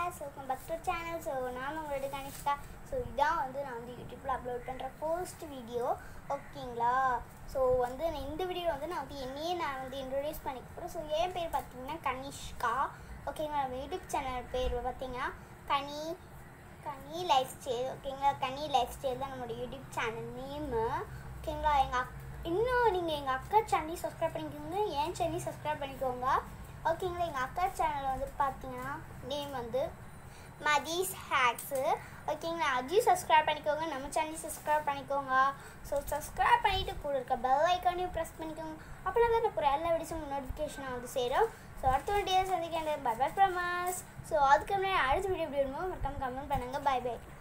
guys welcome back to channel so நான் உங்களோட Kanishka so இதான் வந்து நான் வந்து யூடியூப்பில் அப்லோட் பண்ணுற ஃபர்ஸ்ட் வீடியோ ஓகேங்களா ஸோ வந்து நான் இந்த வீடியோ வந்து நான் வந்து என்னையே நான் வந்து இன்ட்ரடியூஸ் பண்ணிக்க போகிறேன் ஸோ என் பேர் பார்த்தீங்கன்னா கனிஷ்கா ஓகேங்களா நம்ம யூடியூப் சேனல் பேர் பார்த்தீங்கன்னா கனி கனி லைஃப் ஸ்டைல் ஓகேங்களா கனி லைஃப் ஸ்டைல் தான் நம்மளோட யூடியூப் சேனல் நேமு ஓகேங்களா எங்கள் அக் இன்னும் நீங்கள் எங்கள் அக்கா சேனலையும் சப்ஸ்கிரைப் பண்ணிக்கோங்க என் சேனலையும் சப்ஸ்கிரைப் பண்ணிக்கோங்க ஓகேங்களா எங்கள் அக்கா சேனல் வந்து பார்த்தீங்கன்னா நேம் வந்து மதீஸ் ஹேக்ஸு ஓகேங்களா அதையும் சப்ஸ்கிரைப் பண்ணிக்கோங்க நம்ம சேனலையும் சப்ஸ்கிரைப் பண்ணிக்கோங்க ஸோ சப்ஸ்கிரைப் பண்ணிவிட்டு கூட இருக்க பெல் ஐக்கானையும் ப்ரெஸ் பண்ணிக்கோங்க அப்படின்னா தான் எனக்கு எல்லா வீடியோஸும் நோட்டிஃபிகேஷன் வந்து சேரும் ஸோ அடுத்த வீடியோ சந்திக்கிறேன் பை பை ப்ரமாஸ் ஸோ அதுக்கு முன்னாடி அடுத்த வீடியோ எப்படி வேணுமோ மறக்காம கமெண்ட் பண்ணுங்கள் பை பை